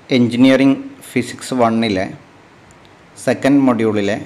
engineering physics വണ്ണിലെ second മൊഡ്യൂളിലെ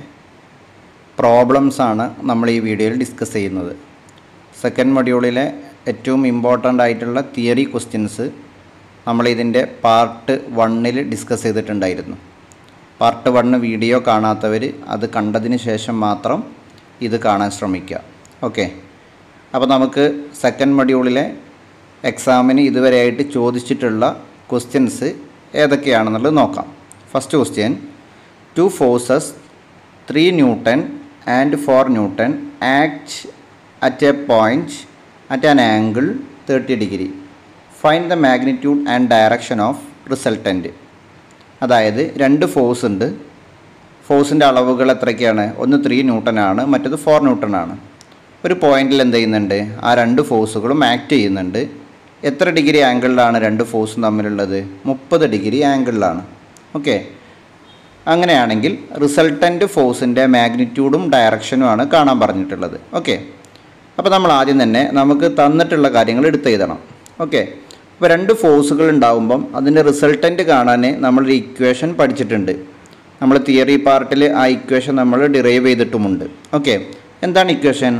problems ആണ് നമ്മൾ ഈ വീഡിയോയിൽ ഡിസ്കസ് ചെയ്യുന്നത് സെക്കൻഡ് മൊഡ്യൂളിലെ ഏറ്റവും ഇമ്പോർട്ടൻ്റ് ആയിട്ടുള്ള തിയറി ക്വസ്റ്റ്യൻസ് നമ്മൾ ഇതിൻ്റെ പാർട്ട് വണ്ണിൽ ഡിസ്കസ് ചെയ്തിട്ടുണ്ടായിരുന്നു പാർട്ട് വണ്ണ് വീഡിയോ കാണാത്തവർ അത് കണ്ടതിന് ശേഷം മാത്രം ഇത് കാണാൻ ശ്രമിക്കുക ഓക്കെ അപ്പോൾ നമുക്ക് സെക്കൻഡ് മൊഡ്യൂളിലെ എക്സാമിന് ഇതുവരെയായിട്ട് ചോദിച്ചിട്ടുള്ള ക്വസ്റ്റ്യൻസ് ഏതൊക്കെയാണെന്നുള്ളത് നോക്കാം first question two forces three newton and four newton act at a point at an angle thirty degree find the magnitude and direction of resultant അതായത് രണ്ട് ഫോഴ്സ് ഉണ്ട് ഫോഴ്സിൻ്റെ അളവുകൾ എത്രയൊക്കെയാണ് ഒന്ന് ത്രീ ന്യൂട്ടനാണ് മറ്റത് ഫോർ ന്യൂട്ടനാണ് ഒരു പോയിന്റിൽ എന്ത് ചെയ്യുന്നുണ്ട് ആ രണ്ട് ഫോഴ്സുകളും ആക്ട് ചെയ്യുന്നുണ്ട് എത്ര ഡിഗ്രി ആംഗിളിലാണ് രണ്ട് ഫോഴ്സും തമ്മിലുള്ളത് മുപ്പത് ഡിഗ്രി ആംഗിളിലാണ് ഓക്കെ അങ്ങനെയാണെങ്കിൽ റിസൾട്ടൻ്റ് ഫോഴ്സിൻ്റെ മാഗ്നിറ്റ്യൂഡും ഡയറക്ഷനുമാണ് കാണാൻ പറഞ്ഞിട്ടുള്ളത് ഓക്കെ അപ്പോൾ നമ്മൾ ആദ്യം തന്നെ നമുക്ക് തന്നിട്ടുള്ള കാര്യങ്ങൾ എടുത്ത് എഴുതണം ഓക്കെ അപ്പോൾ രണ്ട് ഫോഴ്സുകൾ ഉണ്ടാകുമ്പം അതിൻ്റെ റിസൾട്ടൻ്റ് കാണാൻ നമ്മളൊരു ഇക്വേഷൻ പഠിച്ചിട്ടുണ്ട് നമ്മൾ തിയറി പാർട്ടിൽ ആ ഇക്വേഷൻ നമ്മൾ ഡിറൈവ് ചെയ്തിട്ടുമുണ്ട് ഓക്കെ എന്താണ് equation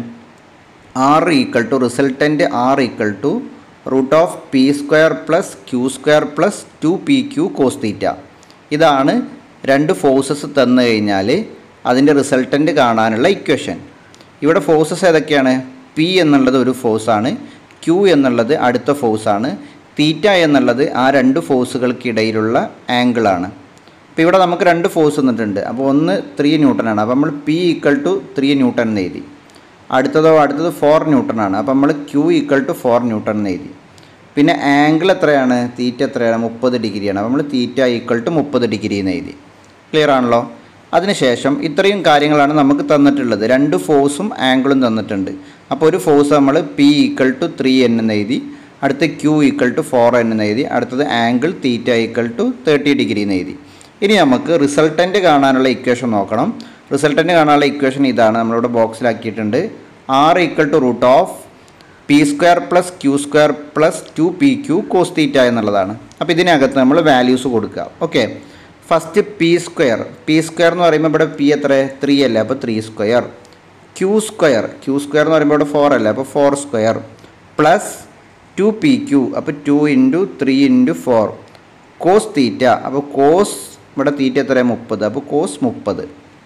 R equal to resultant R equal to root of P square plus Q square plus two P Q cos theta ഇതാണ് രണ്ട് ഫോഴ്സസ് തന്നു കഴിഞ്ഞാൽ അതിൻ്റെ റിസൾട്ടൻ്റ് കാണാനുള്ള ഇക്വേഷൻ ഇവിടെ ഫോഴ്സസ് ഏതൊക്കെയാണ് പി എന്നുള്ളത് ഒരു ഫോഴ്സാണ് ക്യൂ എന്നുള്ളത് അടുത്ത ഫോഴ്സാണ് തീറ്റ എന്നുള്ളത് ആ രണ്ട് ഫോഴ്സുകൾക്കിടയിലുള്ള ആംഗിളാണ് അപ്പോൾ ഇവിടെ നമുക്ക് രണ്ട് ഫോഴ്സ് തന്നിട്ടുണ്ട് അപ്പോൾ ഒന്ന് ത്രീ ന്യൂട്ടനാണ് അപ്പോൾ നമ്മൾ P equal to three newton എന്ന് എഴുതി അടുത്തതോ അടുത്തത് ഫോർ ന്യൂട്ടൺ ആണ് അപ്പോൾ നമ്മൾ Q equal to four newton എന്ന് എഴുതി പിന്നെ ആംഗിൾ എത്രയാണ് തീറ്റ എത്രയാണ് മുപ്പത് ഡിഗ്രിയാണ് അപ്പോൾ നമ്മൾ തീറ്റ ഈക്വൽ ടു മുപ്പത് ഡിഗ്രി എന്ന് എഴുതി ക്ലിയർ ആണല്ലോ അതിനുശേഷം ഇത്രയും കാര്യങ്ങളാണ് നമുക്ക് തന്നിട്ടുള്ളത് രണ്ട് ഫോഴ്സും ആംഗിളും തന്നിട്ടുണ്ട് അപ്പോൾ ഒരു ഫോഴ്സ് നമ്മൾ P equal to three N എന്ന് എഴുതി അടുത്ത Q equal to four N എന്ന് എഴുതി അടുത്തത് angle theta equal to thirty degree എന്ന് എഴുതി ഇനി നമുക്ക് റിസൾട്ടൻ്റ് കാണാനുള്ള ഇക്വേഷൻ നോക്കണം റിസൾട്ടൻ്റ് കാണാനുള്ള ഇക്വേഷൻ ഇതാണ് നമ്മളിവിടെ ബോക്സിലാക്കിയിട്ടുണ്ട് R equal to root of P square plus Q square plus two P Q cos theta എന്നുള്ളതാണ് അപ്പോൾ ഇതിനകത്ത് നമ്മൾ വാല്യൂസ് കൊടുക്കുക okay first P square P square എന്ന് പറയുമ്പോൾ ഇവിടെ പി എത്ര ത്രീ അല്ലേ അപ്പോൾ three square Q square Q square എന്ന് പറയുമ്പോൾ ഇവിടെ ഫോർ അല്ലേ അപ്പോൾ four square plus two P Q അപ്പോൾ two into three into four cos theta അപ്പോൾ കോസ് ഇവിടെ തീറ്റ എത്ര മുപ്പത് അപ്പോൾ കോസ് മുപ്പത്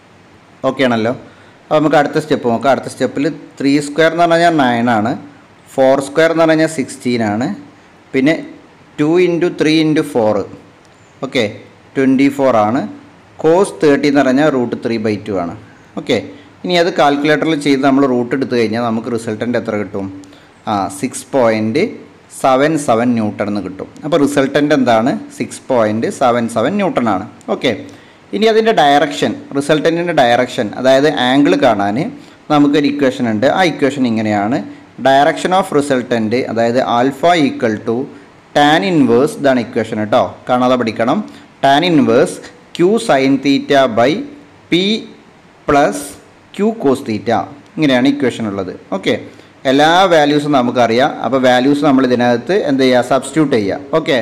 ഓക്കെ ആണല്ലോ അപ്പോൾ നമുക്ക് അടുത്ത സ്റ്റെപ്പ് നോക്കാം അടുത്ത സ്റ്റെപ്പിൽ ത്രീ സ്ക്വയർ എന്ന് പറഞ്ഞു കഴിഞ്ഞാൽ നയൻ ആണ് ഫോർ സ്ക്വയർ എന്ന് പറഞ്ഞു കഴിഞ്ഞാൽ സിക്സ്റ്റീൻ ആണ് പിന്നെ two into three into four okay twenty four ആണ് കോസ് തേർട്ടി എന്ന് പറഞ്ഞാൽ റൂട്ട് ത്രീ ബൈ ടു ആണ് ഓക്കെ ഇനി അത് കാൽക്കുലേറ്ററിൽ ചെയ്ത് നമ്മൾ റൂട്ട് എടുത്തു കഴിഞ്ഞാൽ നമുക്ക് റിസൾട്ടൻ്റ് എത്ര കിട്ടും ആ six point seven seven newton എന്ന് കിട്ടും അപ്പോൾ റിസൾട്ടൻ്റ് എന്താണ് six point seven seven newton ആണ് ഓക്കെ ഇനി അതിൻ്റെ ഡയറക്ഷൻ റിസൾട്ടൻറ്റിൻ്റെ ഡയറക്ഷൻ അതായത് ആംഗിൾ കാണാൻ നമുക്കൊരു ഇക്വേഷൻ ഉണ്ട് ആ ഇക്വേഷൻ ഇങ്ങനെയാണ് ഡയറക്ഷൻ ഓഫ് റിസൾട്ടൻറ്റ് അതായത് alpha equal to tan inverse ഇതാണ് ഇക്വേഷൻ കേട്ടോ കാണാതെ പഠിക്കണം tan inverse Q sine theta by P plus Q cos theta ഇങ്ങനെയാണ് ഇക്വേഷൻ ഉള്ളത് ഓക്കെ എല്ലാ വാല്യൂസും നമുക്കറിയാം അപ്പോൾ വാല്യൂസ് നമ്മൾ ഇതിനകത്ത് എന്ത് ചെയ്യുക സബ്സ്റ്റിറ്റ്യൂട്ട് ചെയ്യുക ഓക്കെ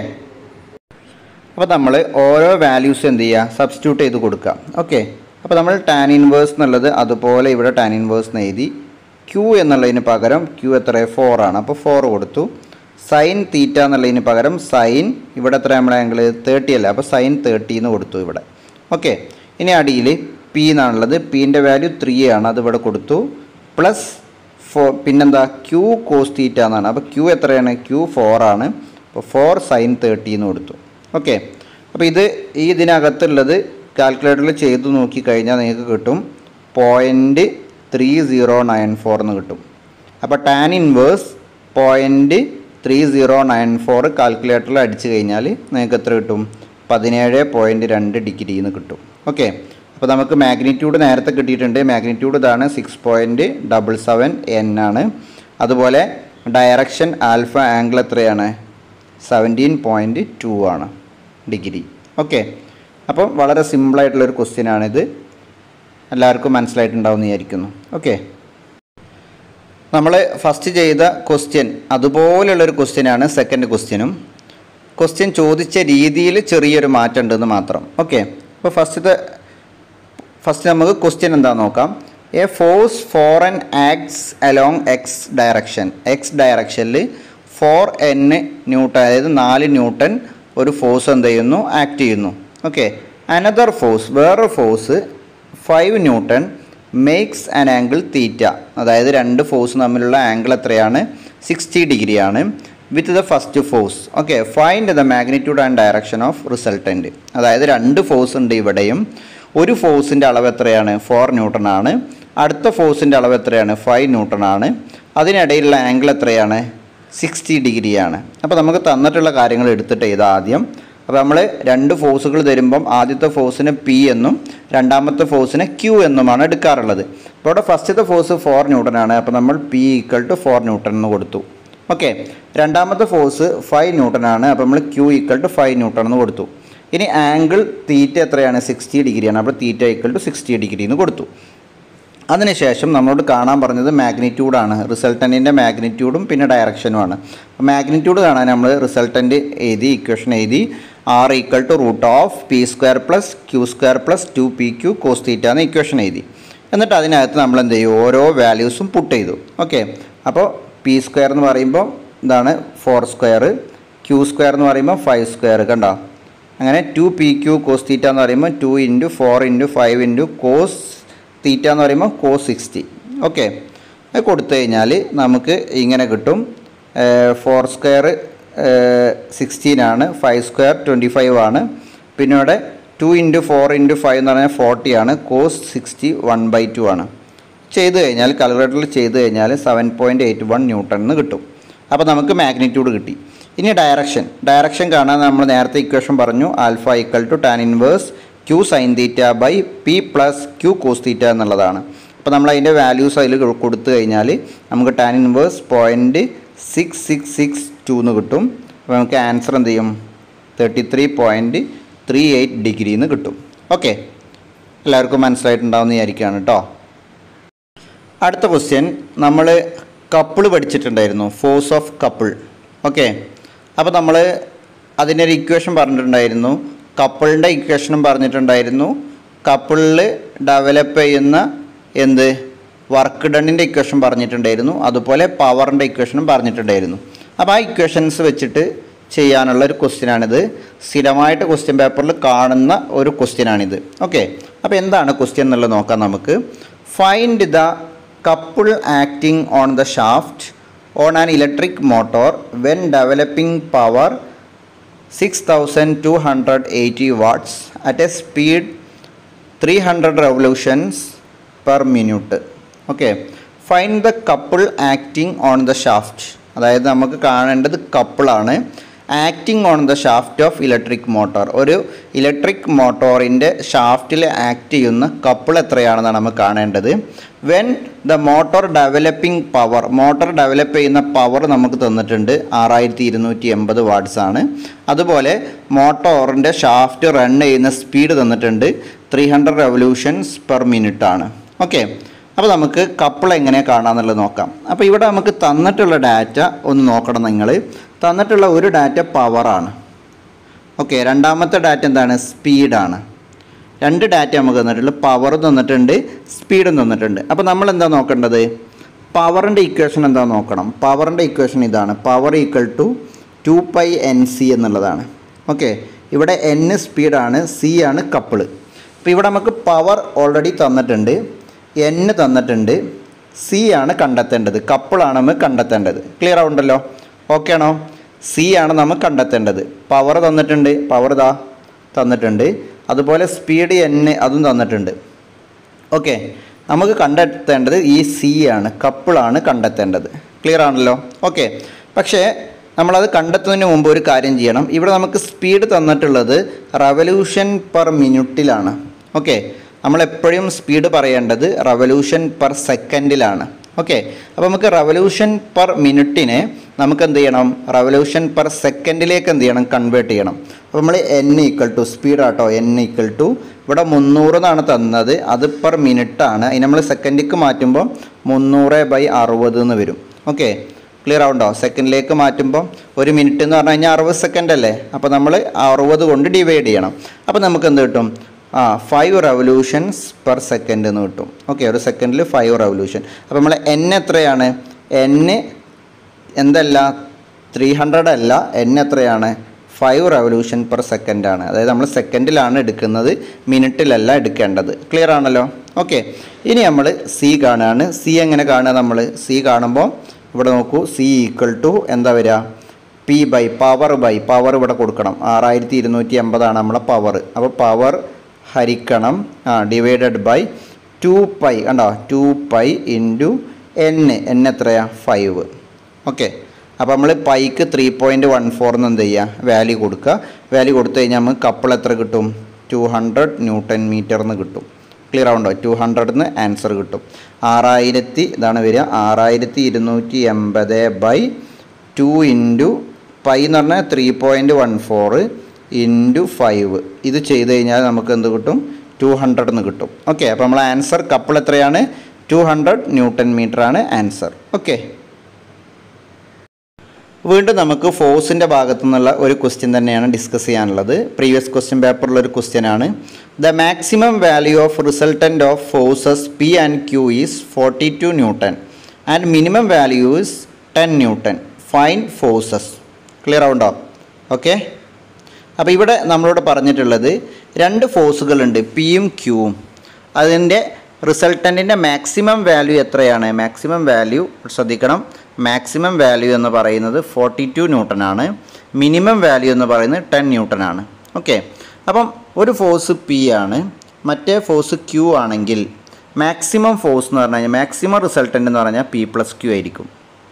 അപ്പോൾ നമ്മൾ ഓരോ വാല്യൂസ് എന്ത് ചെയ്യുക സബ്സ്റ്റിറ്റ്യൂട്ട് ചെയ്ത് കൊടുക്കുക ഓക്കെ അപ്പോൾ നമ്മൾ ടാൻ ഇൻവേഴ്സ് എന്നുള്ളത് അതുപോലെ ഇവിടെ ടാൻ ഇൻവേഴ്സ് എന്ന് എഴുതി ക്യൂ എന്നുള്ളതിന് പകരം ക്യൂ എത്ര ഫോർ ആണ് അപ്പോൾ ഫോർ കൊടുത്തു സൈൻ തീറ്റ എന്നുള്ളതിന് പകരം സൈൻ ഇവിടെ എത്ര നമ്മളെ ആംഗിൾ തേർട്ടി അല്ല അപ്പോൾ സൈൻ തേർട്ടി എന്ന് കൊടുത്തു ഇവിടെ ഓക്കെ ഇനി അടിയിൽ പി എന്നാണുള്ളത് പീൻ്റെ വാല്യൂ ത്രീ ആണ് അത് ഇവിടെ കൊടുത്തു പ്ലസ് ഫോ പിന്നെന്താ ക്യൂ കോസ് തീറ്റ എന്നാണ് അപ്പോൾ ക്യൂ എത്രയാണ് ക്യൂ ഫോർ ആണ് അപ്പോൾ ഫോർ സൈൻ തേർട്ടി എന്ന് കൊടുത്തു ഓക്കെ അപ്പോൾ ഇത് ഈ ഇതിനകത്തുള്ളത് കാൽക്കുലേറ്ററിൽ ചെയ്ത് നോക്കിക്കഴിഞ്ഞാൽ നിങ്ങൾക്ക് കിട്ടും point three zero nine four എന്ന് കിട്ടും അപ്പോൾ tan inverse point three zero nine four കാൽക്കുലേറ്ററിൽ അടിച്ചു കഴിഞ്ഞാൽ നിങ്ങൾക്ക് എത്ര കിട്ടും പതിനേഴ് പോയിൻറ്റ് രണ്ട് ഡിഗ്രി എന്ന് കിട്ടും ഓക്കെ അപ്പോൾ നമുക്ക് മാഗ്നിറ്റ്യൂഡ് നേരത്തെ കിട്ടിയിട്ടുണ്ട് മാഗ്നിറ്റ്യൂഡ് ഇതാണ് six point double seven N ആണ് അതുപോലെ ഡയറക്ഷൻ ആൽഫ ആംഗിൾ എത്രയാണ് സെവൻറ്റീൻ പോയിൻറ്റ് ടു ആണ് ഡിഗ്രി ഓക്കെ അപ്പോൾ വളരെ സിമ്പിളായിട്ടുള്ളൊരു ക്വസ്റ്റ്യനാണിത് എല്ലാവർക്കും മനസ്സിലായിട്ടുണ്ടാവും എന്ന് വിചാരിക്കുന്നു ഓക്കെ നമ്മൾ ഫസ്റ്റ് ചെയ്ത ക്വസ്റ്റ്യൻ അതുപോലെയുള്ളൊരു ക്വസ്റ്റ്യനാണ് സെക്കൻഡ് ക്വസ്റ്റ്യനും ക്വസ്റ്റ്യൻ ചോദിച്ച രീതിയിൽ ചെറിയൊരു മാറ്റം ഉണ്ടെന്ന് മാത്രം ഓക്കെ അപ്പോൾ ഫസ്റ്റത്തെ ഫസ്റ്റ് നമുക്ക് ക്വസ്റ്റ്യൻ എന്താ നോക്കാം a force four N acts along X direction X ഡയറക്ഷനിൽ ഫോർ എൻ ന്യൂട്ടൺ അതായത് നാല് ന്യൂട്ടൺ ഒരു ഫോഴ്സ് എന്ത് ചെയ്യുന്നു ആക്ട് ചെയ്യുന്നു ഓക്കെ അനദർ ഫോഴ്സ് വേറൊരു force five newton makes an angle theta അതായത് രണ്ട് ഫോഴ്സ് തമ്മിലുള്ള ആംഗിൾ എത്രയാണ് സിക്സ്റ്റി ഡിഗ്രിയാണ് with the first force okay find the magnitude and direction of resultant അതായത് രണ്ട് ഫോഴ്സ് ഉണ്ട് ഇവിടെയും ഒരു ഫോഴ്സിൻ്റെ അളവ് എത്രയാണ് ഫോർ ന്യൂട്ടൺ ആണ് അടുത്ത ഫോഴ്സിൻ്റെ അളവ് എത്രയാണ് ഫൈവ് ന്യൂട്ടൺ ആണ് അതിനിടയിലുള്ള ആംഗിൾ എത്രയാണ് സിക്സ്റ്റി ഡിഗ്രിയാണ് അപ്പോൾ നമുക്ക് തന്നിട്ടുള്ള കാര്യങ്ങൾ എടുത്തിട്ട് ചെയ്ത് ആദ്യം അപ്പോൾ നമ്മൾ രണ്ട് ഫോഴ്സുകൾ തരുമ്പം ആദ്യത്തെ ഫോഴ്സിന് പി എന്നും രണ്ടാമത്തെ ഫോഴ്സിന് ക്യൂ എന്നുമാണ് എടുക്കാറുള്ളത് അപ്പോൾ ഇവിടെ ഫസ്റ്റത്തെ ഫോഴ്സ് ഫോർ ന്യൂട്ടൺ ആണ് അപ്പോൾ നമ്മൾ P equal to four newton എന്ന് കൊടുത്തു ഓക്കെ രണ്ടാമത്തെ ഫോഴ്സ് ഫൈവ് ന്യൂട്ടൺ ആണ് അപ്പോൾ നമ്മൾ Q equal to five newton എന്ന് കൊടുത്തു ഇനി ആംഗിൾ തീറ്റ എത്രയാണ് സിക്സ്റ്റി ഡിഗ്രിയാണ് അപ്പോൾ theta equal to sixty degree എന്ന് കൊടുത്തു അതിനുശേഷം നമ്മളോട് കാണാൻ പറഞ്ഞത് മാഗ്നിറ്റ്യൂഡാണ് റിസൾട്ടൻറ്റിൻ്റെ മാഗ്നിറ്റ്യൂഡും പിന്നെ ഡയറക്ഷനുമാണ് അപ്പോൾ മാഗ്നിറ്റ്യൂഡ് കാണാൻ നമ്മൾ റിസൾട്ടൻറ്റ് എഴുതി ഇക്വേഷൻ എഴുതി R equal to root of P square plus Q square plus two P Q cos theta എന്ന ഇക്വേഷൻ എഴുതി എന്നിട്ട് അതിനകത്ത് നമ്മൾ എന്ത് ചെയ്യും ഓരോ വാല്യൂസും പുട്ട് ചെയ്തു ഓക്കെ അപ്പോൾ പി സ്ക്വയർ എന്ന് പറയുമ്പോൾ എന്താണ് ഫോർ സ്ക്വയർ ക്യൂ സ്ക്വയർ എന്ന് പറയുമ്പോൾ ഫൈവ് സ്ക്വയർ കണ്ടോ അങ്ങനെ two P Q cos theta എന്ന് പറയുമ്പോൾ two into four into five into cos theta എന്ന് പറയുമ്പോൾ കോസ് സിക്സ്റ്റി ഓക്കെ അത് കൊടുത്തു കഴിഞ്ഞാൽ നമുക്ക് ഇങ്ങനെ കിട്ടും ഫോർ സ്ക്വയർ സിക്സ്റ്റീൻ ആണ് ഫൈവ് സ്ക്വയർ ട്വൻറ്റി ഫൈവ് ആണ് പിന്നെ ഇവിടെ two into four into five എന്ന് പറഞ്ഞാൽ ഫോർട്ടി ആണ് cos sixty one by two ആണ് ചെയ്ത് കഴിഞ്ഞാൽ കാൽക്കുലേറ്ററിൽ ചെയ്ത് കഴിഞ്ഞാൽ seven point eight one newton എന്ന് കിട്ടും അപ്പോൾ നമുക്ക് മാഗ്നിറ്റ്യൂഡ് കിട്ടി ഇനി ഡയറക്ഷൻ ഡയറക്ഷൻ കാണാൻ നമ്മൾ നേരത്തെ ഇക്വേഷൻ പറഞ്ഞു alpha equal to tan inverse Q sine theta by P plus Q cos theta എന്നുള്ളതാണ് അപ്പോൾ നമ്മൾ അതിൻ്റെ വാല്യൂസ് അതിൽ കൊടുത്തു കഴിഞ്ഞാൽ നമുക്ക് tan inverse point six six six two എന്ന് കിട്ടും അപ്പോൾ നമുക്ക് ആൻസർ എന്ത് ചെയ്യും thirty three point three eight degree എന്ന് കിട്ടും ഓക്കെ എല്ലാവർക്കും മനസ്സിലായിട്ടുണ്ടാവുമെന്ന് വിചാരിക്കുകയാണ് കേട്ടോ അടുത്ത ക്വസ്റ്റ്യൻ നമ്മൾ കപ്പിൾ പഠിച്ചിട്ടുണ്ടായിരുന്നു ഫോഴ്സ് ഓഫ് കപ്പിൾ ഓക്കെ അപ്പോൾ നമ്മൾ അതിൻ്റെ ഒരു ഇക്വേഷൻ പറഞ്ഞിട്ടുണ്ടായിരുന്നു കപ്പിളിൻ്റെ ഇക്വേഷനും പറഞ്ഞിട്ടുണ്ടായിരുന്നു കപ്പിളിൽ ഡെവലപ്പ് ചെയ്യുന്ന എന്ത് വർക്ക് ഡണ്ണിൻ്റെ ഇക്വേഷൻ പറഞ്ഞിട്ടുണ്ടായിരുന്നു അതുപോലെ പവറിൻ്റെ ഇക്വേഷനും പറഞ്ഞിട്ടുണ്ടായിരുന്നു അപ്പോൾ ആ ഇക്വേഷൻസ് വെച്ചിട്ട് ചെയ്യാനുള്ള ഒരു ക്വസ്റ്റ്യനാണിത് സ്ഥിരമായിട്ട് ക്വസ്റ്റ്യൻ പേപ്പറിൽ കാണുന്ന ഒരു ക്വസ്റ്റ്യനാണിത് ഓക്കെ അപ്പോൾ എന്താണ് ക്വസ്റ്റ്യൻ എന്നുള്ളത് നോക്കാം നമുക്ക് find the couple acting on the shaft on an electric motor when developing power 6280 watts at a speed 300 revolutions per minute okay find the couple acting on the shaft അതായത് നമുക്ക് കാണേണ്ടത് കപ്പിളാണ് acting on the shaft of electric motor ഒരു electric മോട്ടോറിൻ്റെ ഷാഫ്റ്റിൽ act ചെയ്യുന്ന couple എത്രയാണെന്നാണ് നമുക്ക് കാണേണ്ടത് when the motor developing power motor develop ചെയ്യുന്ന പവർ നമുക്ക് തന്നിട്ടുണ്ട് ആറായിരത്തി ഇരുന്നൂറ്റി എൺപത് വാട്ട്സ് ആണ് അതുപോലെ മോട്ടോറിൻ്റെ ഷാഫ്റ്റ് റൺ ചെയ്യുന്ന സ്പീഡ് തന്നിട്ടുണ്ട് three hundred revolutions per minute ആണ് ഓക്കെ അപ്പോൾ നമുക്ക് കപ്പിൾ എങ്ങനെ കാണാമെന്നുള്ളത് നോക്കാം അപ്പോൾ ഇവിടെ നമുക്ക് തന്നിട്ടുള്ള ഡാറ്റ ഒന്ന് നോക്കണം നിങ്ങൾ തന്നിട്ടുള്ള ഒരു ഡാറ്റ പവറാണ് ഓക്കെ രണ്ടാമത്തെ ഡാറ്റ എന്താണ് സ്പീഡാണ് രണ്ട് ഡാറ്റ നമുക്ക് തന്നിട്ടുണ്ട് പവർ തന്നിട്ടുണ്ട് സ്പീഡും തന്നിട്ടുണ്ട് അപ്പോൾ നമ്മൾ എന്താ നോക്കേണ്ടത് പവറിൻ്റെ ഇക്വേഷൻ എന്താ നോക്കണം പവറിൻ്റെ ഇക്വേഷൻ ഇതാണ് power equal to two pi N C എന്നുള്ളതാണ് ഓക്കെ ഇവിടെ എൻ സ്പീഡാണ് സി ആണ് കപ്പിള് അപ്പോൾ ഇവിടെ നമുക്ക് പവർ ഓൾറെഡി തന്നിട്ടുണ്ട് എൻ തന്നിട്ടുണ്ട് സി ആണ് കണ്ടെത്തേണ്ടത് കപ്പിളാണ് നമ്മൾ കണ്ടെത്തേണ്ടത് ക്ലിയർ ആവുണ്ടല്ലോ ഓക്കെ ആണോ സി ആണ് നമ്മൾ കണ്ടെത്തേണ്ടത് പവർ തന്നിട്ടുണ്ട് പവർ ഇതാ തന്നിട്ടുണ്ട് അതുപോലെ സ്പീഡ് എൻ അതും തന്നിട്ടുണ്ട് ഓക്കെ നമുക്ക് കണ്ടെത്തേണ്ടത് ഈ സി ആണ് കപ്പിളാണ് കണ്ടെത്തേണ്ടത് ക്ലിയർ ആണല്ലോ ഓക്കെ പക്ഷേ നമ്മളത് കണ്ടെത്തുന്നതിന് മുമ്പ് ഒരു കാര്യം ചെയ്യണം ഇവിടെ നമുക്ക് സ്പീഡ് തന്നിട്ടുള്ളത് റവല്യൂഷൻ പെർ മിനിറ്റിലാണ് ഓക്കെ നമ്മളെപ്പോഴും സ്പീഡ് പറയേണ്ടത് റവല്യൂഷൻ പെർ സെക്കൻഡിലാണ് ഓക്കെ അപ്പോൾ നമുക്ക് റവല്യൂഷൻ പെർ മിനിറ്റിനെ നമുക്ക് എന്ത് ചെയ്യണം റവല്യൂഷൻ പെർ സെക്കൻഡിലേക്ക് എന്ത് ചെയ്യണം കൺവേർട്ട് ചെയ്യണം അപ്പോൾ നമ്മൾ എൻ ഈക്വൽ ടു സ്പീഡ് ആട്ടോ എൻ ഈക്വൽ ടു ഇവിടെ മുന്നൂറ് എന്നാണ് തന്നത് അത് പെർ മിനിറ്റ് ആണ് അതിന് നമ്മൾ സെക്കൻഡിക്ക് മാറ്റുമ്പോൾ മുന്നൂറ് ബൈ അറുപത് എന്ന് വരും ഓക്കെ ക്ലിയർ ആവുണ്ടോ സെക്കൻഡിലേക്ക് മാറ്റുമ്പോൾ ഒരു മിനിറ്റ് എന്ന് പറഞ്ഞു കഴിഞ്ഞാൽ അറുപത് സെക്കൻഡ് അല്ലേ അപ്പോൾ നമ്മൾ അറുപത് കൊണ്ട് ഡിവൈഡ് ചെയ്യണം അപ്പോൾ നമുക്ക് എന്ത് കിട്ടും ആ ഫൈവ് റെവല്യൂഷൻസ് പെർ സെക്കൻഡ് എന്ന് കിട്ടും ഓക്കെ ഒരു സെക്കൻഡിൽ ഫൈവ് റെവല്യൂഷൻ അപ്പോൾ നമ്മൾ എൻ എത്രയാണ് എൻ എന്തല്ല ത്രീ ഹൺഡ്രഡ് അല്ല എൻ എത്രയാണ് ഫൈവ് റെവല്യൂഷൻ പെർ സെക്കൻഡാണ് അതായത് നമ്മൾ സെക്കൻഡിലാണ് എടുക്കുന്നത് മിനിറ്റിലല്ല എടുക്കേണ്ടത് ക്ലിയർ ആണല്ലോ ഓക്കെ ഇനി നമ്മൾ സി കാണുകയാണ് സി എങ്ങനെ കാണുക നമ്മൾ സി കാണുമ്പോൾ ഇവിടെ നോക്കൂ സി ഈക്വൽ ടു എന്താ വരിക P by power by power ഇവിടെ കൊടുക്കണം ആറായിരത്തി ഇരുന്നൂറ്റി എൺപതാണ് നമ്മളെ പവർ അപ്പോൾ പവർ ഹരിക്കണം ആ ഡിവൈഡഡ് ബൈ ടു പൈ കണ്ടോ two pi into N N എത്രയാ ഫൈവ് ഓക്കെ അപ്പോൾ നമ്മൾ പൈക്ക് ത്രീ പോയിൻറ്റ് വൺ ഫോർ എന്ന് എന്ത് ചെയ്യുക വാല്യൂ കൊടുക്കുക വാല്യൂ കൊടുത്തു കഴിഞ്ഞാൽ നമുക്ക് കപ്പിൾ എത്ര കിട്ടും ടു ഹൺഡ്രഡ് ന്യൂട്ടൺ മീറ്റർ എന്ന് കിട്ടും ക്ലിയർ ആവുണ്ടോ ടു ഹൺഡ്രഡിന് ആൻസർ കിട്ടും ആറായിരത്തി ഇതാണ് വരിക ആറായിരത്തി ഇരുന്നൂറ്റി എൺപത് ബൈ ടു ഇൻറ്റു പൈ എന്ന് പറഞ്ഞാൽ three point one four into five ഇത് ചെയ്ത് കഴിഞ്ഞാൽ നമുക്ക് എന്ത് കിട്ടും ടു ഹൺഡ്രഡ് എന്ന് കിട്ടും ഓക്കെ അപ്പോൾ നമ്മൾ ആൻസർ കപ്പിൾ എത്രയാണ് ടു ഹൺഡ്രഡ് ന്യൂട്ടൺ മീറ്റർ ആണ് ആൻസർ ഓക്കെ വീണ്ടും നമുക്ക് ഫോഴ്സിൻ്റെ ഭാഗത്തു നിന്നുള്ള ഒരു ക്വസ്റ്റ്യൻ തന്നെയാണ് ഡിസ്കസ് ചെയ്യാനുള്ളത് പ്രീവിയസ് ക്വസ്റ്റ്യൻ പേപ്പറിൽ ഒരു ക്വസ്റ്റ്യൻ ആണ് the maximum value of resultant of forces P and Q is forty two newton and minimum value is ten newton fine forces clear ആവുണ്ടോ ഓക്കെ അപ്പോൾ ഇവിടെ നമ്മളോട് പറഞ്ഞിട്ടുള്ളത് രണ്ട് ഫോഴ്സുകളുണ്ട് പിയും ക്യൂവും അതിൻ്റെ റിസൾട്ടൻറ്റിൻ്റെ മാക്സിമം വാല്യൂ എത്രയാണ് മാക്സിമം വാല്യൂ ശ്രദ്ധിക്കണം മാക്സിമം വാല്യൂ എന്ന് പറയുന്നത് ഫോർട്ടി ടു ന്യൂട്ടൺ ആണ് മിനിമം വാല്യൂ എന്ന് പറയുന്നത് ടെൻ ന്യൂട്ടൺ ആണ് ഓക്കെ അപ്പം ഒരു ഫോഴ്സ് പി ആണ് മറ്റേ ഫോഴ്സ് ക്യൂ ആണെങ്കിൽ മാക്സിമം ഫോഴ്സ് എന്ന് പറഞ്ഞു കഴിഞ്ഞാൽ മാക്സിമം റിസൾട്ടൻ്റ് എന്ന് പറഞ്ഞാൽ പി പ്ലസ് ക്യൂ ആയിരിക്കും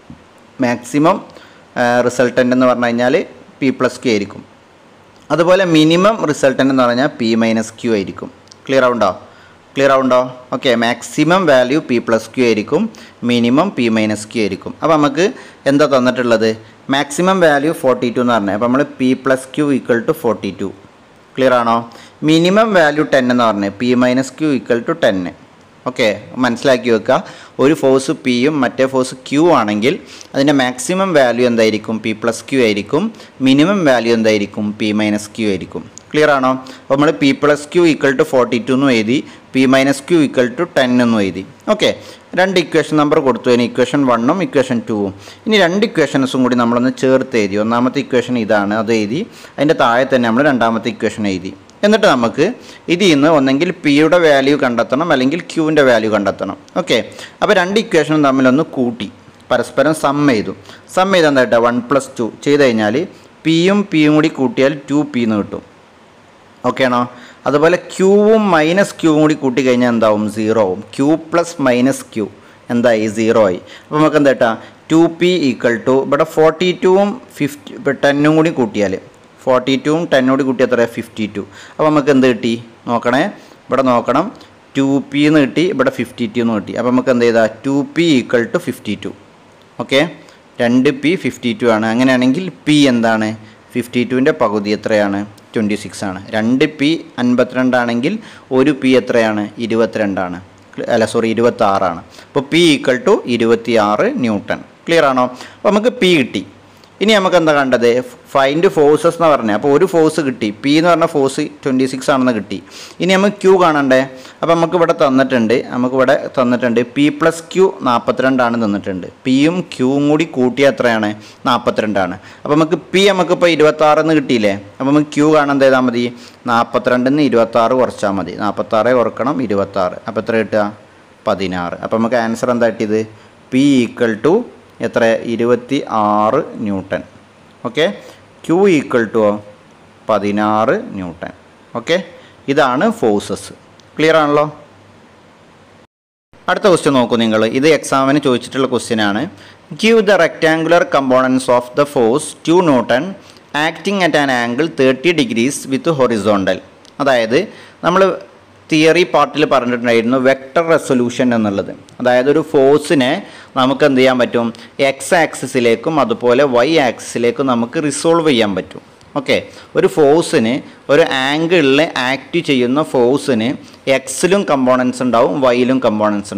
മാക്സിമം റിസൾട്ടൻ്റ് എന്ന് പറഞ്ഞു കഴിഞ്ഞാൽ പി പ്ലസ് ക്യൂ ആയിരിക്കും അതുപോലെ മിനിമം റിസൾട്ടൻ്റ് എന്ന് പറഞ്ഞാൽ പി മൈനസ് ക്യൂ ആയിരിക്കും ക്ലിയർ ആവുണ്ടോ ക്ലിയർ ആവുണ്ടോ okay maximum value P plus Q ആയിരിക്കും മിനിമം പി മൈനസ് ക്യൂ ആയിരിക്കും അപ്പോൾ നമുക്ക് എന്താ തന്നിട്ടുള്ളത് മാക്സിമം വാല്യൂ ഫോർട്ടി ടു എന്ന് പറഞ്ഞത് അപ്പോൾ നമ്മൾ P plus Q equal to forty two clear ആണോ മിനിമം വാല്യൂ ടെൻ എന്ന് പറഞ്ഞത് P minus Q equal to ടെന്ന് ഓക്കെ മനസ്സിലാക്കി വെക്കുക ഒരു ഫോഴ്സ് പിയും മറ്റേ ഫോഴ്സ് ക്യൂ ആണെങ്കിൽ അതിൻ്റെ മാക്സിമം വാല്യൂ എന്തായിരിക്കും പി പ്ലസ് ക്യൂ ആയിരിക്കും മിനിമം വാല്യൂ എന്തായിരിക്കും പി മൈനസ് ക്യൂ ആയിരിക്കും ക്ലിയർ ആണോ അപ്പോൾ നമ്മൾ P plus Q equal to forty two എന്നും എഴുതി P minus Q equal to ten എന്നും എഴുതി ഓക്കെ രണ്ട് ഇക്വേഷൻ നമ്പർ കൊടുത്തു അതിന് ഇക്വേഷൻ വണ്ണും ഇക്വേഷൻ ടൂവും ഇനി രണ്ട് ഇക്വേഷൻസും കൂടി നമ്മളൊന്ന് ചേർത്ത് എഴുതി ഒന്നാമത്തെ ഇക്വേഷൻ ഇതാണ് അത് എഴുതി അതിൻ്റെ താഴെ തന്നെ നമ്മൾ രണ്ടാമത്തെ ഇക്വേഷൻ എഴുതി എന്നിട്ട് നമുക്ക് ഇതിൽ നിന്ന് ഒന്നെങ്കിൽ പിയുടെ വാല്യൂ കണ്ടെത്തണം അല്ലെങ്കിൽ ക്യൂവിൻ്റെ വാല്യൂ കണ്ടെത്തണം ഓക്കെ അപ്പോൾ രണ്ട് ഇക്വേഷനും തമ്മിലൊന്ന് കൂട്ടി പരസ്പരം സം ചെയ്തു സം ചെയ്ത് എന്താ കേട്ടോ വൺ പ്ലസ് ടു ചെയ്ത് കഴിഞ്ഞാൽ പിയും പിയും കൂടി കൂട്ടിയാൽ ടു പി എന്ന് കിട്ടും ഓക്കെ ആണോ അതുപോലെ ക്യൂവും മൈനസ് ക്യൂവും കൂടി കൂട്ടി കഴിഞ്ഞാൽ എന്താവും സീറോ ആവും ക്യൂ പ്ലസ് മൈനസ് ക്യൂ എന്തായി സീറോ ആയി അപ്പോൾ നമുക്ക് എന്താ കേട്ടാ ടു പി ഈക്വൽ ടു ഇവിടെ ഫോർട്ടി ടുവും ഫിഫ്റ്റി ഇപ്പോൾ ടെന്നും കൂടി കൂട്ടിയാൽ ഫോർട്ടി ടുവും ടെന്നോട് കൂട്ടി എത്ര ഫിഫ്റ്റി ടു അപ്പോൾ നമുക്ക് എന്ത് കിട്ടി നോക്കണേ ഇവിടെ നോക്കണം ടു പി എന്ന് കിട്ടി ഇവിടെ ഫിഫ്റ്റി ടു എന്ന് കിട്ടി അപ്പോൾ നമുക്ക് എന്ത് ചെയ്താൽ two P equal to fifty two okay രണ്ട് പി ഫിഫ്റ്റി ടു ആണ് അങ്ങനെയാണെങ്കിൽ പി എന്താണ് ഫിഫ്റ്റി ടുവിൻ്റെ പകുതി എത്രയാണ് ട്വൻറ്റി സിക്സ് ആണ് രണ്ട് പി അൻപത്തിരണ്ടാണെങ്കിൽ ഒരു പി എത്രയാണ് ഇരുപത്തിരണ്ടാണ് അല്ല സോറി ഇരുപത്താറാണ് അപ്പോൾ പി ഈക്വൽ ടു ഇരുപത്തി ആറ് ന്യൂട്ടൺ ക്ലിയർ ആണോ അപ്പോൾ നമുക്ക് പി കിട്ടി ഇനി നമുക്ക് എന്താ കണ്ടത് ഫൈൻഡ് ഫോഴ്സസ് എന്ന് പറഞ്ഞത് അപ്പോൾ ഒരു ഫോഴ്സ് കിട്ടി പി എന്ന് പറഞ്ഞ ഫോഴ്സ് ട്വൻറ്റി സിക്സ് ആണെന്ന് കിട്ടി ഇനി നമുക്ക് ക്യൂ കാണണ്ടേ അപ്പോൾ നമുക്ക് ഇവിടെ തന്നിട്ടുണ്ട് നമുക്ക് ഇവിടെ തന്നിട്ടുണ്ട് പി പ്ലസ് ക്യൂ നാൽപ്പത്തിരണ്ടാണ് തന്നിട്ടുണ്ട് പിയും ക്യൂവും കൂടി കൂട്ടിയ എത്രയാണ് നാൽപ്പത്തിരണ്ടാണ് അപ്പോൾ നമുക്ക് പി നമുക്കിപ്പോൾ ഇരുപത്താറെന്ന് കിട്ടിയില്ലേ അപ്പോൾ നമുക്ക് ക്യൂ കാണാൻ എന്ത് ചെയ്താൽ മതി നാൽപ്പത്തിരണ്ടിൽ നിന്ന് ഇരുപത്താറ് കുറച്ചാൽ മതി നാൽപ്പത്താറ് കുറക്കണം ഇരുപത്താറ് അപ്പോൾ എത്ര കിട്ടുക പതിനാറ് അപ്പോൾ നമുക്ക് ആൻസർ എന്താ കിട്ടിയത് പി ഈക്വൽ ടു എത്ര ഇരുപത്തി ആറ് newton okay Q equal to പതിനാറ് ന്യൂട്ടൺ ഓക്കെ ഇതാണ് ഫോഴ്സസ് ക്ലിയർ ആണല്ലോ അടുത്ത ക്വസ്റ്റ്യൻ നോക്കൂ നിങ്ങൾ ഇത് എക്സാമിന് ചോദിച്ചിട്ടുള്ള ക്വസ്റ്റ്യൻ ആണ് give the rectangular components of the force two newton acting at an angle thirty degrees with horizontal അതായത് നമ്മൾ തിയറി പാർട്ടിൽ പറഞ്ഞിട്ടുണ്ടായിരുന്നു വെക്ടർ റെസൊല്യൂഷൻ എന്നുള്ളത് അതായത് ഒരു ഫോഴ്സിനെ നമുക്ക് എന്ത് ചെയ്യാൻ പറ്റും എക്സ് ആക്സിസിലേക്കും അതുപോലെ വൈ ആക്സിസിലേക്കും നമുക്ക് റിസോൾവ് ചെയ്യാൻ പറ്റും ഓക്കെ ഒരു ഫോഴ്സിന് ഒരു ആംഗിളിൽ ആക്ട് ചെയ്യുന്ന ഫോഴ്സിന് എക്സിലും കമ്പോണൻസ് ഉണ്ടാവും വൈയിലും കമ്പോണൻസ് ഉണ്ടാവും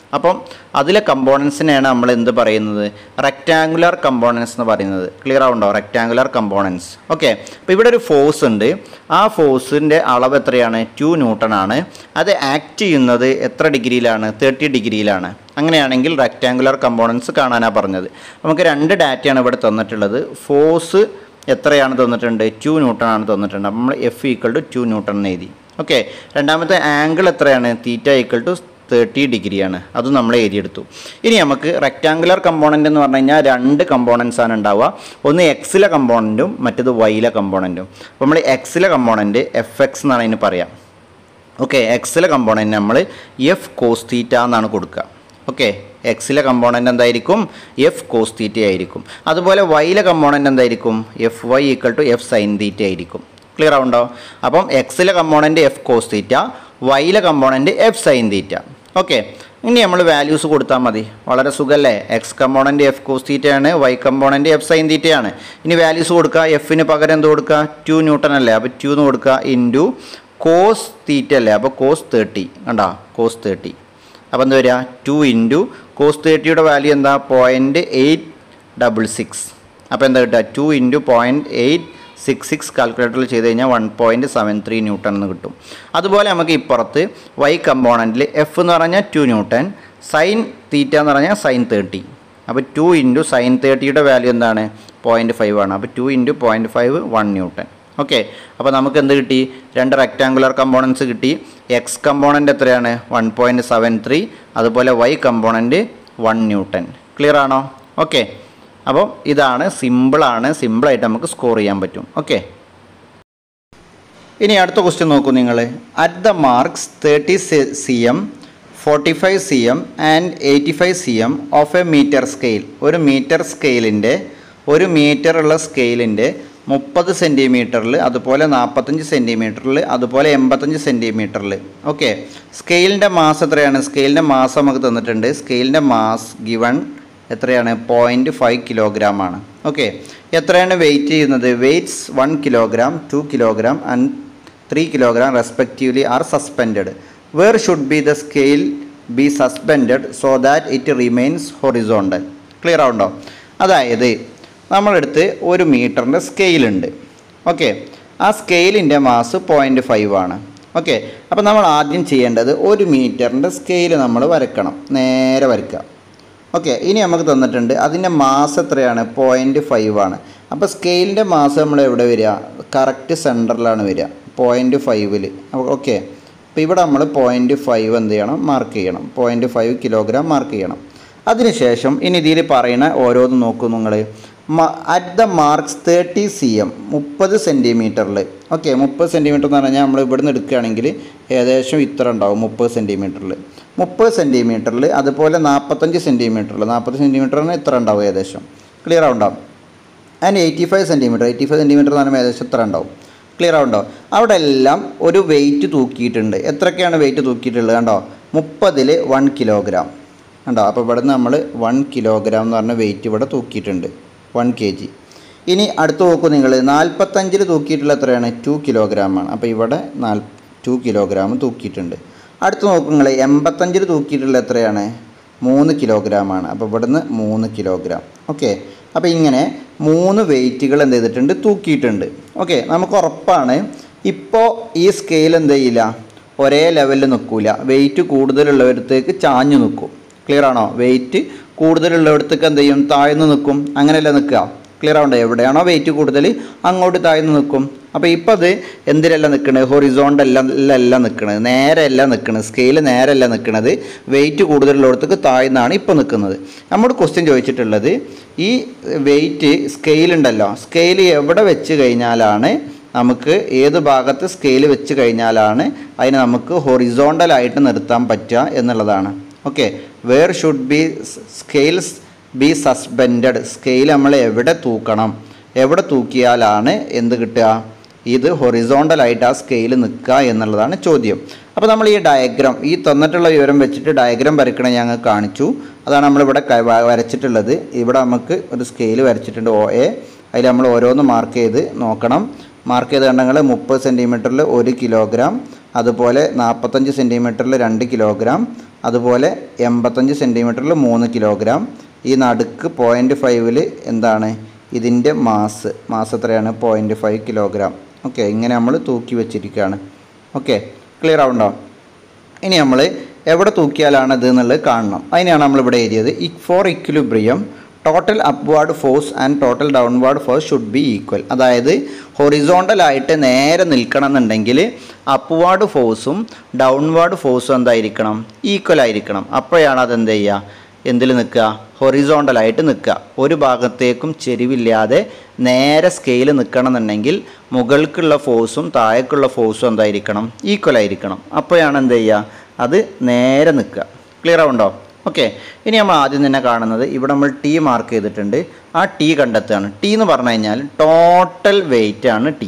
അപ്പം അതിലെ കമ്പോണൻസിനെയാണ് നമ്മൾ എന്ത് പറയുന്നത് റെക്റ്റാങ്കുലർ കമ്പോണൻസ് എന്ന് പറയുന്നത് ക്ലിയർ ആവുണ്ടോ റെക്റ്റാങ്കുലർ കമ്പോണൻസ് ഓക്കെ അപ്പോൾ ഇവിടെ ഒരു ഫോഴ്സ് ഉണ്ട് ആ ഫോഴ്സിൻ്റെ അളവ് എത്രയാണ് ടു ന്യൂട്ടൺ ആണ് അത് ആക്ട് ചെയ്യുന്നത് എത്ര ഡിഗ്രിയിലാണ് തേർട്ടി ഡിഗ്രിയിലാണ് അങ്ങനെയാണെങ്കിൽ റെക്റ്റാങ്കുലർ കമ്പോണൻസ് കാണാനാണ് പറഞ്ഞത് നമുക്ക് രണ്ട് ഡാറ്റയാണ് ഇവിടെ തന്നിട്ടുള്ളത് ഫോഴ്സ് എത്രയാണ് തന്നിട്ടുണ്ട് ടു ന്യൂട്ടൺ ആണ് തന്നിട്ടുണ്ട് അപ്പോൾ നമ്മൾ F equal to two newton എന്ന് എഴുതി ഓക്കെ രണ്ടാമത്തെ ആംഗിൾ എത്രയാണ് തീറ്റ ഈക്വൽ ടു തേർട്ടി ഡിഗ്രിയാണ് അതും നമ്മൾ എഴുതിയെടുത്തു ഇനി നമുക്ക് റെക്റ്റാങ്കുലർ കമ്പോണൻ്റ് എന്ന് പറഞ്ഞു കഴിഞ്ഞാൽ രണ്ട് കമ്പോണൻസ് ആണ് ഉണ്ടാവുക ഒന്ന് എക്സിലെ കമ്പോണൻറ്റും മറ്റേത് വൈയിലെ കമ്പോണൻറ്റും അപ്പോൾ നമ്മൾ എക്സിലെ കമ്പോണൻറ്റ് എഫ് എക്സ് എന്നാണ് അതിന് പറയാം ഓക്കെ എക്സിലെ കമ്പോണൻറ്റ് നമ്മൾ എഫ് കോസ് തീറ്റ എന്നാണ് കൊടുക്കുക ഓക്കെ എക്സിലെ കമ്പോണൻ്റ് എന്തായിരിക്കും എഫ് കോസ് തീറ്റ ആയിരിക്കും അതുപോലെ വൈയിലെ കമ്പോണൻ്റ് എന്തായിരിക്കും F Y equal to F sine theta ആയിരിക്കും ക്ലിയർ ആവുണ്ടോ അപ്പം എക്സിലെ കമ്പോണൻ്റ് എഫ് കോസ് തീറ്റ വൈയിലെ component F sine theta okay ഇനി നമ്മൾ വാല്യൂസ് കൊടുത്താൽ മതി വളരെ സുഖമല്ലേ എക്സ് കമ്പോണൻ്റ് എഫ് കോസ് തീറ്റയാണ് വൈ കമ്പോണൻ്റ് എഫ് സൈൻ തീറ്റയാണ് ഇനി വാല്യൂസ് കൊടുക്കുക എഫിന് പകരം എന്ത് കൊടുക്കുക ടു ന്യൂട്ടൺ അല്ലേ അപ്പോൾ ടു എന്ന് കൊടുക്കുക ഇൻറ്റു കോസ് തീറ്റ അല്ലേ അപ്പോൾ കോസ് തേർട്ടി കണ്ടോ കോസ് തേർട്ടി അപ്പോൾ എന്താ വരിക ടു ഇൻറ്റു കോസ് തേർട്ടിയുടെ വാല്യൂ എന്താ പോയിൻറ്റ് എയ്റ്റ് ഡബിൾ സിക്സ് അപ്പോൾ എന്താ കിട്ടുക two into point eight six six കാൽക്കുലേറ്ററിൽ ചെയ്ത് കഴിഞ്ഞാൽ one point seven three newton എന്ന് കിട്ടും അതുപോലെ നമുക്ക് ഇപ്പുറത്ത് വൈ കമ്പോണൻറ്റിൽ എഫ് എന്ന് പറഞ്ഞാൽ ടു ന്യൂട്ടൺ സൈൻ തീറ്റ എന്ന് പറഞ്ഞാൽ സൈൻ തേർട്ടി അപ്പോൾ ടു ഇൻറ്റു സൈൻ തേർട്ടിയുടെ വാല്യൂ എന്താണ് പോയിൻറ്റ് ഫൈവ് ആണ് അപ്പോൾ two into point five one newton okay അപ്പോൾ നമുക്ക് എന്ത് കിട്ടി രണ്ട് റെക്റ്റാങ്കുലർ കമ്പോണൻസ് കിട്ടി എക്സ് കമ്പോണൻ്റ് എത്രയാണ് വൺ പോയിൻറ്റ് സെവൻ ത്രീ അതുപോലെ Y component one newton clear ആണോ ഓക്കെ അപ്പോൾ ഇതാണ് സിമ്പിളാണ് സിമ്പിളായിട്ട് നമുക്ക് സ്കോർ ചെയ്യാൻ പറ്റും ഓക്കെ ഇനി അടുത്ത ക്വസ്റ്റ്യൻ നോക്കൂ നിങ്ങൾ at the marks thirty C M forty five C M and eighty five C M of a metre scale ഒരു മീറ്റർ സ്കെയിലിൻ്റെ ഒരു മീറ്റർ ഉള്ള സ്കെയിലിൻ്റെ മുപ്പത് സെൻറ്റിമീറ്ററിൽ അതുപോലെ നാൽപ്പത്തഞ്ച് സെൻറ്റിമീറ്ററിൽ അതുപോലെ എൺപത്തഞ്ച് സെൻറ്റിമീറ്ററിൽ ഓക്കെ സ്കെയിലിൻ്റെ മാസ് എത്രയാണ് സ്കെയിലിൻ്റെ മാസ് നമുക്ക് തന്നിട്ടുണ്ട് സ്കെയിലിൻ്റെ മാസ് ഗിവൺ എത്രയാണ് പോയിൻറ്റ് ഫൈവ് കിലോഗ്രാം ആണ് ഓക്കെ എത്രയാണ് വെയിറ്റ് ചെയ്യുന്നത് weights one kilogram two kilogram and three kilogram respectively are suspended where should be the scale be suspended so that it remains horizontal clear ആവുണ്ടോ അതായത് നമ്മളെടുത്ത് ഒരു മീറ്ററിൻ്റെ സ്കെയിലുണ്ട് ഓക്കെ ആ സ്കെയിലിൻ്റെ മാസ് പോയിൻറ്റ് ഫൈവ് ആണ് ഓക്കെ അപ്പോൾ നമ്മൾ ആദ്യം ചെയ്യേണ്ടത് ഒരു മീറ്ററിൻ്റെ സ്കെയിൽ നമ്മൾ വരക്കണം നേരെ വരയ്ക്കുക ഓക്കെ ഇനി നമുക്ക് തന്നിട്ടുണ്ട് അതിൻ്റെ മാസ് എത്രയാണ് പോയിൻറ്റ് ഫൈവ് ആണ് അപ്പോൾ സ്കെയിലിൻ്റെ മാസ് നമ്മൾ എവിടെ വരിക കറക്റ്റ് സെൻറ്ററിലാണ് വരിക പോയിൻറ്റ് ഫൈവിൽ ഓക്കെ അപ്പോൾ ഇവിടെ നമ്മൾ പോയിൻറ്റ് ഫൈവ് എന്ത് ചെയ്യണം മാർക്ക് ചെയ്യണം പോയിൻറ്റ് ഫൈവ് കിലോഗ്രാം മാർക്ക് ചെയ്യണം അതിനുശേഷം ഇനി ഇതിൽ പറയുന്ന ഓരോന്ന് നോക്കൂ നിങ്ങൾ at the marks thirty C M മുപ്പത് സെൻറ്റിമീറ്ററിൽ ഓക്കെ മുപ്പത് സെൻറ്റിമീറ്റർ എന്ന് പറഞ്ഞാൽ നമ്മൾ ഇവിടുന്ന് എടുക്കുകയാണെങ്കിൽ ഏകദേശം ഇത്ര ഉണ്ടാവും മുപ്പത് സെൻറ്റിമീറ്ററിൽ മുപ്പത് സെൻറ്റിമീറ്ററിൽ അതുപോലെ നാൽപ്പത്തഞ്ച് സെൻറ്റിമീറ്ററിൽ നാൽപ്പത് സെൻറ്റിമീറ്ററിന് ഇത്ര ഉണ്ടാവും ഏകദേശം ക്ലിയർ ആവുണ്ടാവും and eighty five centimetre eighty five centimetre എന്ന് പറയുമ്പോൾ ഏകദേശം ഇത്ര ഉണ്ടാവും ക്ലിയർ ആവുണ്ടോ അവിടെ എല്ലാം ഒരു വെയിറ്റ് തൂക്കിയിട്ടുണ്ട് എത്രയൊക്കെയാണ് വെയിറ്റ് തൂക്കിയിട്ടുള്ളത് കണ്ടോ മുപ്പതിൽ വൺ കിലോഗ്രാം കണ്ടോ അപ്പോൾ ഇവിടെ നിന്ന് നമ്മൾ വൺ കിലോഗ്രാം എന്ന് പറഞ്ഞ വെയിറ്റ് ഇവിടെ തൂക്കിയിട്ടുണ്ട് വൺ കെ ജി ഇനി അടുത്ത് നോക്കൂ നിങ്ങൾ നാൽപ്പത്തഞ്ചിൽ തൂക്കിയിട്ടുള്ള എത്രയാണ് ടു കിലോഗ്രാം ആണ് അപ്പോൾ ഇവിടെ നാൽ ടു കിലോഗ്രാം തൂക്കിയിട്ടുണ്ട് അടുത്ത് നോക്കൂ നിങ്ങൾ എൺപത്തഞ്ചിൽ തൂക്കിയിട്ടുള്ള എത്രയാണ് മൂന്ന് കിലോഗ്രാം ആണ് അപ്പോൾ ഇവിടുന്ന് മൂന്ന് കിലോഗ്രാം ഓക്കെ അപ്പോൾ ഇങ്ങനെ മൂന്ന് വെയിറ്റുകൾ എന്ത് ചെയ്തിട്ടുണ്ട് തൂക്കിയിട്ടുണ്ട് ഓക്കെ നമുക്ക് ഉറപ്പാണ് ഇപ്പോൾ ഈ സ്കെയിൽ എന്ത് ചെയ്യില്ല ഒരേ ലെവലിൽ നിൽക്കില്ല വെയിറ്റ് കൂടുതലുള്ളവരത്തേക്ക് ചാഞ്ഞു നിൽക്കും ക്ലിയർ ആണോ വെയിറ്റ് കൂടുതലുള്ളിടത്തേക്ക് എന്ത് ചെയ്യും താഴ്ന്നു നിൽക്കും അങ്ങനെയല്ല നിൽക്കുക ക്ലിയർ ആവണ്ടേ എവിടെയാണോ വെയിറ്റ് കൂടുതൽ അങ്ങോട്ട് താഴ്ന്നു നിൽക്കും അപ്പോൾ ഇപ്പോൾ അത് എന്തിലല്ല നിൽക്കണത് ഹൊറിസോണ്ടല്ല നിൽക്കണത് നേരെയല്ല നിൽക്കണത് സ്കെയിൽ നേരെയല്ല നിൽക്കണത് വെയിറ്റ് കൂടുതലുള്ളിടത്തേക്ക് താഴ്ന്നാണ് ഇപ്പോൾ നിൽക്കുന്നത് നമ്മുടെ ക്വസ്റ്റ്യൻ ചോദിച്ചിട്ടുള്ളത് ഈ വെയിറ്റ് സ്കെയിലുണ്ടല്ലോ സ്കെയിൽ എവിടെ വെച്ച് കഴിഞ്ഞാലാണ് നമുക്ക് ഏത് ഭാഗത്ത് സ്കെയിൽ വെച്ച് കഴിഞ്ഞാലാണ് അതിനെ നമുക്ക് ഹൊറിസോണ്ടലായിട്ട് നിർത്താൻ പറ്റുക എന്നുള്ളതാണ് okay where should be scales be suspended scale നമ്മൾ എവിടെ തൂക്കണം എവിടെ തൂക്കിയാലാണ് എന്ത് കിട്ടുക ഇത് ഹൊറിസോണ്ടലായിട്ട് ആ സ്കെയിൽ നിൽക്കുക എന്നുള്ളതാണ് ചോദ്യം അപ്പോൾ നമ്മൾ ഈ ഡയഗ്രാം ഈ തന്നിട്ടുള്ള വിവരം വെച്ചിട്ട് ഡയഗ്രാം വരയ്ക്കണേ ഞങ്ങൾ കാണിച്ചു അതാണ് നമ്മളിവിടെ ക- വ- വരച്ചിട്ടുള്ളത് ഇവിടെ നമുക്ക് ഒരു സ്കെയിൽ വരച്ചിട്ടുണ്ട് ഒ എ അതിൽ നമ്മൾ ഓരോന്ന് മാർക്ക് ചെയ്ത് നോക്കണം മാർക്ക് ചെയ്ത് കണ്ടെങ്കിൽ മുപ്പത് സെൻറ്റിമീറ്ററിൽ ഒരു കിലോഗ്രാം അതുപോലെ നാൽപ്പത്തഞ്ച് സെൻറ്റിമീറ്ററിൽ രണ്ട് കിലോഗ്രാം അതുപോലെ എൺപത്തഞ്ച് സെൻറ്റിമീറ്ററിൽ മൂന്ന് കിലോഗ്രാം ഈ നടുക്ക് പോയിൻറ്റ് ഫൈവിൽ എന്താണ് ഇതിൻ്റെ മാസ് മാസ് എത്രയാണ് പോയിൻറ്റ് ഫൈവ് കിലോഗ്രാം ഓക്കെ ഇങ്ങനെ നമ്മൾ തൂക്കി വെച്ചിരിക്കുകയാണ് ഓക്കെ ക്ലിയർ ആവുണ്ടോ ഇനി നമ്മൾ എവിടെ തൂക്കിയാലാണ് ഇത് എന്നുള്ളത് കാണണം അതിനെയാണ് നമ്മൾ ഇവിടെ എഴുതിയത് for equilibrium total upward force and total downward force should be equal അതായത് ഹൊറിസോണ്ടലായിട്ട് നേരെ നിൽക്കണം എന്നുണ്ടെങ്കിൽ അപ്വാർഡ് ഫോഴ്സും ഡൗൺവാർഡ് ഫോഴ്സും എന്തായിരിക്കണം ഈക്വൽ ആയിരിക്കണം അപ്പോഴാണ് അത് എന്ത് ചെയ്യുക എന്തിൽ നിൽക്കുക ഹൊറിസോണ്ടലായിട്ട് നിൽക്കുക ഒരു ഭാഗത്തേക്കും ചെരിവില്ലാതെ നേരെ സ്കെയിൽ നിൽക്കണം എന്നുണ്ടെങ്കിൽ മുകൾക്കുള്ള ഫോഴ്സും താഴേക്കുള്ള ഫോഴ്സും എന്തായിരിക്കണം ഈക്വൽ ആയിരിക്കണം അപ്പോഴാണ് എന്ത് ചെയ്യുക അത് നേരെ നിൽക്കുക ക്ലിയർ ആവുണ്ടോ ഓക്കെ ഇനി നമ്മൾ ആദ്യം തന്നെ കാണുന്നത് ഇവിടെ നമ്മൾ ടി മാർക്ക് ചെയ്തിട്ടുണ്ട് ആ ടി കണ്ടെത്തുകയാണ് ടി എന്ന് പറഞ്ഞു കഴിഞ്ഞാൽ ടോട്ടൽ വെയിറ്റ് ആണ് ടി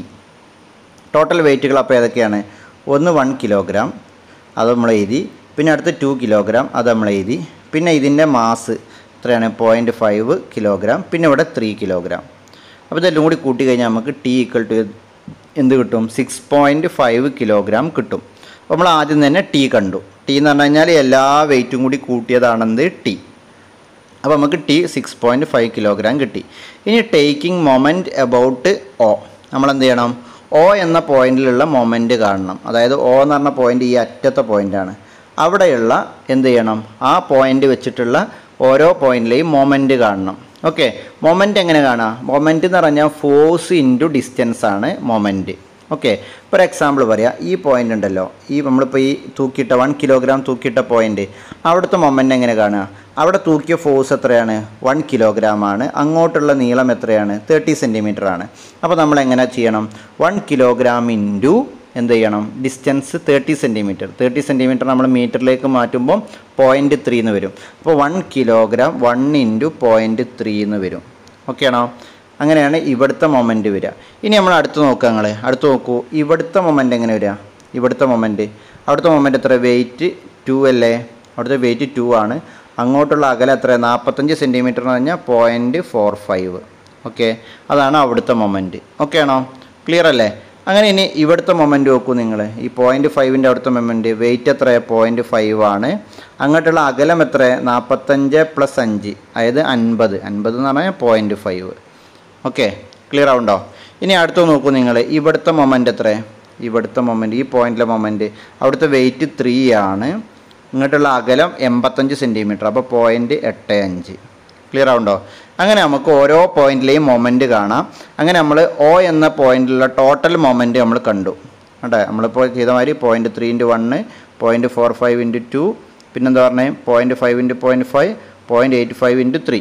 ടോട്ടൽ വെയിറ്റുകൾ അപ്പോൾ ഏതൊക്കെയാണ് ഒന്ന് വൺ കിലോഗ്രാം അത് നമ്മൾ എഴുതി പിന്നെ അടുത്ത് ടു കിലോഗ്രാം അത് നമ്മൾ എഴുതി പിന്നെ ഇതിൻ്റെ മാസ് എത്രയാണ് പോയിൻറ്റ് ഫൈവ് കിലോഗ്രാം പിന്നെ ഇവിടെ ത്രീ കിലോഗ്രാം അപ്പോൾ ഇതെല്ലാം കൂടി കൂട്ടി കഴിഞ്ഞാൽ നമുക്ക് ടി ഈക്വൽ ടു എന്ത് കിട്ടും സിക്സ് പോയിൻറ്റ് ഫൈവ് കിലോഗ്രാം കിട്ടും അപ്പോൾ നമ്മൾ ആദ്യം തന്നെ ടി കണ്ടു ടി എന്ന് പറഞ്ഞു കഴിഞ്ഞാൽ എല്ലാ വെയിറ്റും കൂടി കൂട്ടിയതാണെന്ത് ടി അപ്പോൾ നമുക്ക് T six point five kilogram കിട്ടി ഇനി ടേക്കിംഗ് മൊമെൻറ്റ് എബൌട്ട് ഒ നമ്മൾ എന്ത് ചെയ്യണം ഒ എന്ന പോയിന്റിലുള്ള മൊമെൻറ്റ് കാണണം അതായത് ഒ എന്ന് പറഞ്ഞ പോയിന്റ് ഈ അറ്റത്തെ പോയിന്റാണ് അവിടെയുള്ള എന്ത് ചെയ്യണം ആ പോയിന്റ് വെച്ചിട്ടുള്ള ഓരോ പോയിന്റിലെയും മൊമെൻറ്റ് കാണണം ഓക്കെ മൊമെൻറ്റ് എങ്ങനെ കാണാം മൊമെൻറ്റ് എന്ന് പറഞ്ഞാൽ ഫോഴ്സ് ഇൻറ്റു ഡിസ്റ്റൻസ് ആണ് മൊമെൻറ്റ് ഓക്കെ ഇപ്പോൾ ഒരു എക്സാമ്പിൾ പറയാം ഈ പോയിന്റ് ഉണ്ടല്ലോ ഈ നമ്മളിപ്പോൾ ഈ തൂക്കിയിട്ട വൺ കിലോഗ്രാം തൂക്കിയിട്ട പോയിന്റ് അവിടുത്തെ മൊമെൻ്റ് എങ്ങനെ കാണുക അവിടെ തൂക്കിയ ഫോഴ്സ് എത്രയാണ് വൺ കിലോഗ്രാം ആണ് അങ്ങോട്ടുള്ള നീളം എത്രയാണ് തേർട്ടി സെൻറ്റിമീറ്റർ ആണ് അപ്പോൾ നമ്മൾ എങ്ങനെ ചെയ്യണം വൺ കിലോഗ്രാം ഇൻറ്റു എന്ത് ചെയ്യണം distance thirty centimetre thirty centimetre നമ്മൾ മീറ്ററിലേക്ക് മാറ്റുമ്പോൾ പോയിൻറ്റ് ത്രീ എന്ന് വരും അപ്പോൾ one kilogram one into point three എന്ന് വരും ഓക്കെ ആണോ അങ്ങനെയാണ് ഇവിടുത്തെ മൊമെൻറ്റ് വരിക ഇനി നമ്മൾ അടുത്ത് നോക്കുക നിങ്ങൾ അടുത്ത് നോക്കൂ ഇവിടുത്തെ മൊമെൻറ്റ് എങ്ങനെ വരിക ഇവിടുത്തെ മൊമെൻറ്റ് അവിടുത്തെ മൊമെൻറ്റ് എത്ര വെയിറ്റ് ടു അല്ലേ അവിടുത്തെ വെയിറ്റ് ടു ആണ് അങ്ങോട്ടുള്ള അകലം എത്ര നാൽപ്പത്തഞ്ച് സെൻറ്റിമീറ്റർ എന്ന് പറഞ്ഞാൽ പോയിൻറ്റ് ഫോർ ഫൈവ് ഓക്കെ അതാണ് അവിടുത്തെ മൊമെൻറ്റ് ഓക്കെ ആണോ ക്ലിയർ അല്ലേ അങ്ങനെ ഇനി ഇവിടുത്തെ മൊമെൻറ്റ് നോക്കൂ നിങ്ങൾ ഈ പോയിൻറ്റ് ഫൈവിൻ്റെ അവിടുത്തെ മൊമെൻറ്റ് വെയിറ്റ് എത്ര പോയിൻറ്റ് ഫൈവ് ആണ് അങ്ങോട്ടുള്ള അകലം എത്ര നാൽപ്പത്തഞ്ച് പ്ലസ് അഞ്ച് അതായത് അൻപത് അൻപത് എന്ന് പറഞ്ഞാൽ പോയിൻറ്റ് ഫൈവ് ഓക്കെ ക്ലിയർ ആവുണ്ടോ ഇനി അടുത്ത് നോക്കൂ നിങ്ങൾ ഇവിടുത്തെ മൊമെൻ്റ് എത്ര ഇവിടുത്തെ മൊമെൻറ്റ് ഈ പോയിന്റിലെ മൊമെൻറ്റ് അവിടുത്തെ വെയിറ്റ് ത്രീ ആണ് ഇങ്ങോട്ടുള്ള അകലം എൺപത്തഞ്ച് സെൻറ്റിമീറ്റർ അപ്പോൾ പോയിൻറ്റ് എട്ട് അഞ്ച് ക്ലിയർ ആവുണ്ടോ അങ്ങനെ നമുക്ക് ഓരോ പോയിന്റിലെയും മൊമെൻറ്റ് കാണാം അങ്ങനെ നമ്മൾ ഒ എന്ന പോയിന്റിലുള്ള ടോട്ടൽ മൊമെൻറ്റ് നമ്മൾ കണ്ടു കേട്ടോ നമ്മളിപ്പോൾ ചെയ്ത മാതിരി point three into one point four five into two പിന്നെന്താ പറഞ്ഞത് point five into point five point eight five into three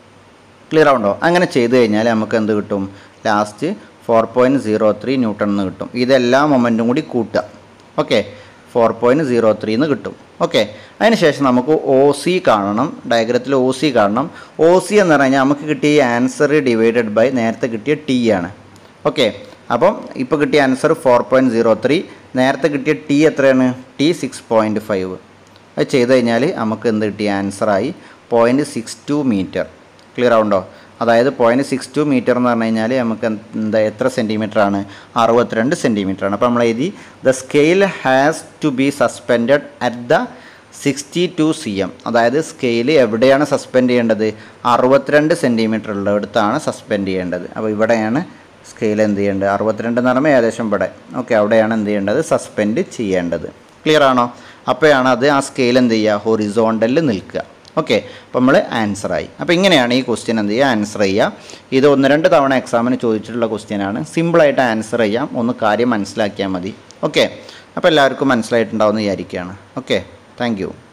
clear ആവുണ്ടോ അങ്ങനെ ചെയ്ത് കഴിഞ്ഞാൽ നമുക്ക് എന്ത് കിട്ടും last four point zero three newton എന്ന് കിട്ടും ഇതെല്ലാ മൊമെൻറ്റും കൂടി കൂട്ടുക okay four point zero three എന്ന് കിട്ടും ഓക്കെ അതിനുശേഷം നമുക്ക് ഒ സി കാണണം ഡയഗ്രത്തിൽ ഒ സി കാണണം ഒ സി എന്ന് പറഞ്ഞാൽ നമുക്ക് കിട്ടിയ ആൻസർ ഡിവൈഡഡ് ബൈ നേരത്തെ കിട്ടിയ ടി ആണ് ഓക്കെ അപ്പം ഇപ്പോൾ കിട്ടിയ answer four point zero three നേരത്തെ കിട്ടിയ ടി എത്രയാണ് ടി സിക്സ് പോയിൻറ്റ് ഫൈവ് അത് ചെയ്ത് കഴിഞ്ഞാൽ നമുക്ക് എന്ത് കിട്ടിയ ആൻസറായി point six two metre clear ആവുണ്ടോ അതായത് പോയിൻറ്റ് സിക്സ് ടു മീറ്റർ എന്ന് പറഞ്ഞു കഴിഞ്ഞാൽ നമുക്ക് എന്താ എത്ര സെൻറ്റിമീറ്റർ ആണ് അറുപത്തിരണ്ട് സെൻറ്റിമീറ്റർ ആണ് അപ്പോൾ നമ്മൾ എഴുതി the scale has to be suspended at the sixty two C M അതായത് സ്കെയിൽ എവിടെയാണ് സസ്പെൻഡ് ചെയ്യേണ്ടത് അറുപത്തിരണ്ട് സെൻറ്റിമീറ്റർ ഉള്ളിടത്താണ് സസ്പെൻഡ് ചെയ്യേണ്ടത് അപ്പോൾ ഇവിടെയാണ് സ്കെയിൽ എന്ത് ചെയ്യേണ്ടത് അറുപത്തിരണ്ട് എന്ന് പറയുമ്പോൾ ഏകദേശം ഇവിടെ ഓക്കെ അവിടെയാണ് എന്ത് ചെയ്യേണ്ടത് സസ്പെൻഡ് ചെയ്യേണ്ടത് ക്ലിയർ ആണോ അപ്പോഴാണ് അത് ആ സ്കെയിൽ എന്ത് ചെയ്യുക ഹൊറിസോണ്ടലിൽ നിൽക്കുക ഓക്കെ അപ്പോൾ നമ്മൾ ആൻസറായി അപ്പോൾ ഇങ്ങനെയാണ് ഈ ക്വസ്റ്റ്യൻ എന്ത് ചെയ്യുക ആൻസർ ചെയ്യുക ഇത് ഒന്ന് രണ്ട് തവണ എക്സാമിന് ചോദിച്ചിട്ടുള്ള ക്വസ്റ്റ്യനാണ് സിമ്പിളായിട്ട് ആൻസർ ചെയ്യാം ഒന്ന് കാര്യം മനസ്സിലാക്കിയാൽ മതി ഓക്കെ അപ്പോൾ എല്ലാവർക്കും മനസ്സിലായിട്ടുണ്ടാവുമെന്ന് വിചാരിക്കുകയാണ് ഓക്കെ താങ്ക്